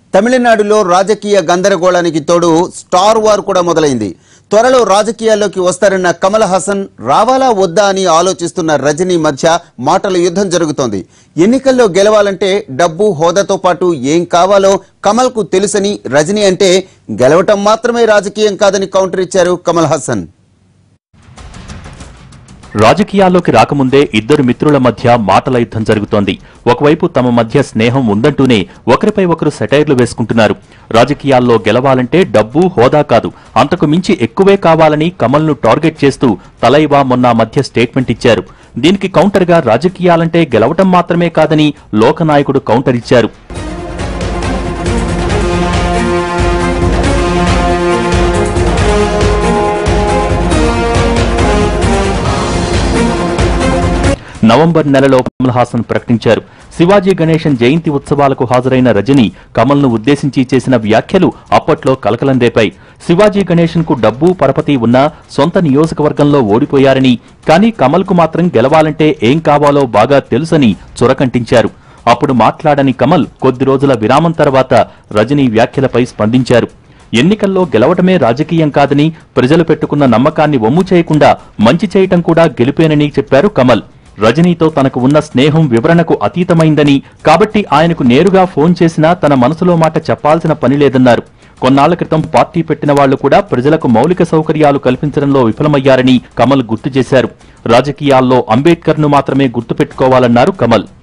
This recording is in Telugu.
తమిళనాడులో రాజకీయ గందరగోళానికి తోడు స్టార్ వార్ కూడా మొదలైంది త్వరలో రాజకీయాల్లోకి వస్తారన్న కమల్ హాసన్ రావాలా వద్దా అని ఆలోచిస్తున్న రజనీ మధ్య మాటల యుద్ధం జరుగుతోంది ఎన్నికల్లో గెలవాలంటే డబ్బు హోదాతో పాటు ఏం కావాలో కమల్ కు తెలుసని రజనీ అంటే గెలవటం మాత్రమే రాజకీయం కాదని కౌంటర్ ఇచ్చారు కమల్ హాసన్ రాజకీయాల్లోకి రాకముందే ఇద్దరు మిత్రుల మధ్య మాటల యుద్ధం జరుగుతోంది ఒకవైపు తమ మధ్య స్నేహం ఉందంటూనే ఒకరిపై ఒకరు సెటైర్లు వేసుకుంటున్నారు రాజకీయాల్లో గెలవాలంటే డబ్బు హోదా కాదు అంతకు మించి ఎక్కువే కావాలని కమల్ను టార్గెట్ చేస్తూ తలైవా మొన్న మధ్య స్టేట్మెంట్ ఇచ్చారు దీనికి కౌంటర్గా రాజకీయాలంటే గెలవటం మాత్రమే కాదని లోకనాయకుడు కౌంటర్ ఇచ్చారు నవంబర్ నెలలో కమల్ హాసన్ ప్రకటించారు శివాజీ గణేశన్ జయంతి ఉత్సవాలకు హాజరైన రజని కమల్ను ఉద్దేశించి చేసిన వ్యాఖ్యలు అప్పట్లో కలకలం రేపాయి శివాజీ గణేశన్ కు డబ్బు పరపతి ఉన్నా సొంత నియోజకవర్గంలో ఓడిపోయారని కానీ కమల్ కు మాత్రం గెలవాలంటే ఏం కావాలో బాగా తెలుసని చురకంటించారు అప్పుడు మాట్లాడని కమల్ కొద్ది రోజుల విరామం తర్వాత రజనీ వ్యాఖ్యలపై స్పందించారు ఎన్నికల్లో గెలవటమే రాజకీయం కాదని ప్రజలు పెట్టుకున్న నమ్మకాన్ని వమ్ము చేయకుండా మంచి చేయటం కూడా గెలిపేనని చెప్పారు కమల్ రజనీతో తనకు ఉన్న స్నేహం వివరణకు అతీతమైందని కాబట్టి ఆయనకు నేరుగా ఫోన్ చేసినా తన మనసులో మాట చెప్పాల్సిన పని లేదన్నారు కొన్నాళ్ల క్రితం పార్టీ పెట్టిన వాళ్లు కూడా ప్రజలకు మౌలిక సౌకర్యాలు కల్పించడంలో విఫలమయ్యారని కమల్ గుర్తు చేశారు రాజకీయాల్లో అంబేద్కర్ ను మాత్రమే గుర్తుపెట్టుకోవాలన్నారు కమల్